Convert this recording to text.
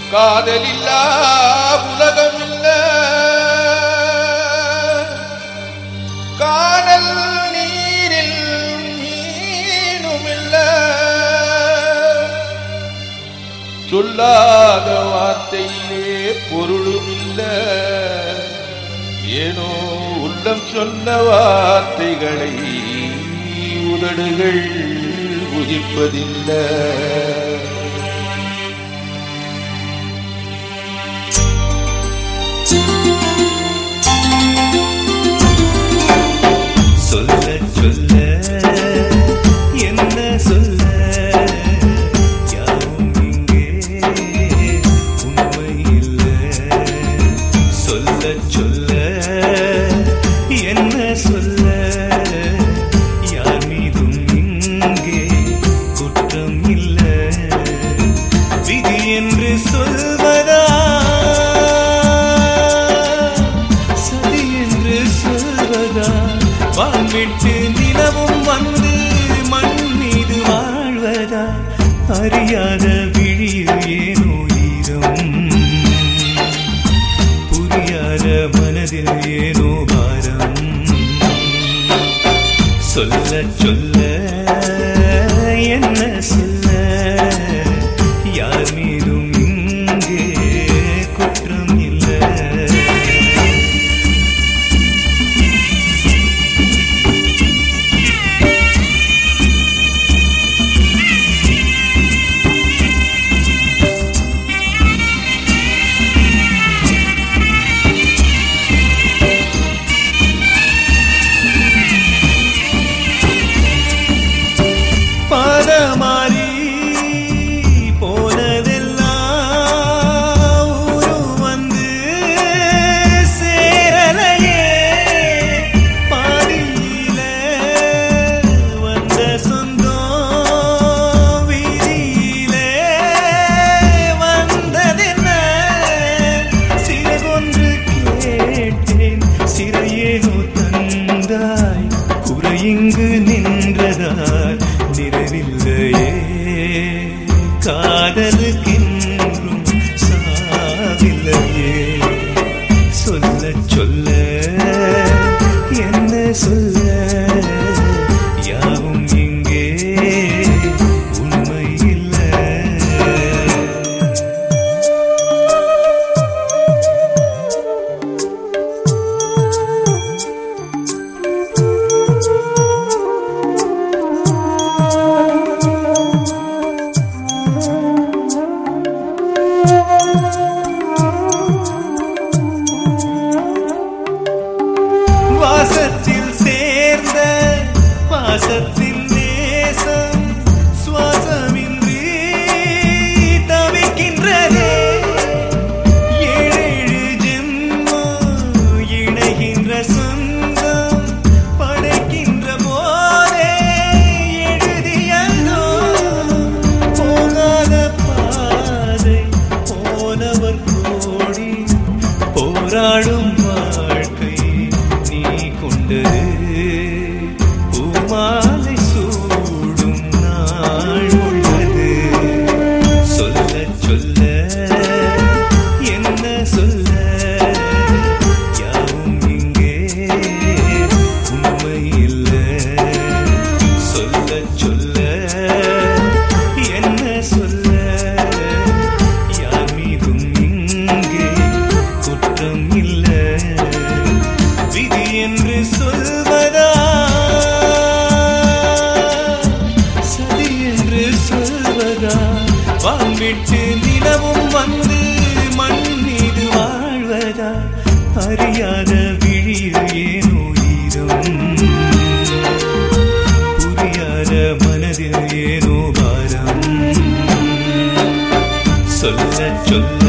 காதலில்லா உலகமில்ல காணல் நீரில் மீனுமில்ல சொல்லாத வார்த்தையிலே பொருளுமில்ல ஏனோ உள்ளம் சொன்ன வார்த்தைகளை உதடுகள் உதிப்பதில்லை சொல்ல சொல்ல என்ன சொல்ல யாவும் இங்கே உண்மை இல்லை சொல்ல சொல்ல என்ன சொல்ல யார் மீதும் இங்கே குற்றம் இல்லை விதி என்று சொல்வதா சதி என்று சொல்வதா வான்விட்டு நிலவும் வந்து மண் மீது வாழ்வதா அறியாத விழியில் ஏனோ ஈரம் புரியாத மனதில் ஏனோ பாரம் சொல்ல சொல்ல என்ன சொல்ல யார் மீதும் இங்கே குற்றம் இல்லை பாதமாறி போனதெல்லாம் ஊரும் வந்து சேரலையே பாதியில வந்த சொந்தம் வீதியிலே வந்ததென்ன சிறகொன்று கேட்டேன் சிறையேனோ தந்தாய் குறையிங்கு நின்றதால் நிறைவில்லையே காதலுக்கென்றும் சாவில்லையே சொல்ல சொல்ல என்ன சொல்ல யாவும் இங்கே உண்மை இல்லை வாசத்தில் சேர்ந்த பாசத்தின் நேசம் சுவாசமின்றி தவிக்கின்றதே ஏழேழு ஜென்மம் இணைகின்ற சொந்தம் படைக்கின்ற போதே எழுதியதோ போகாத பாதை போனவர் கோடி போராடும் வாழ்க்கை நீ கொண்டது பூமாலை சூடும் நாள் உள்ளது சொல்ல சொல்ல என்ன சொல்ல யாவும் இங்கே உண்மை இல்லை சொல்ல சொல்ல என்ன சொல்ல யார் மீதும் இங்கே குற்றம் இல்லை விதி என்று சொல்வதா சதி என்று சொல்வதா வான்விட்டு நிலவும் வந்து மண் மீது வாழ்வதா அறியாத விழியில் ஏனோ ஈரம் புரியாத மனதில் ஏனோ பாரம் சொல்ல சொல்ல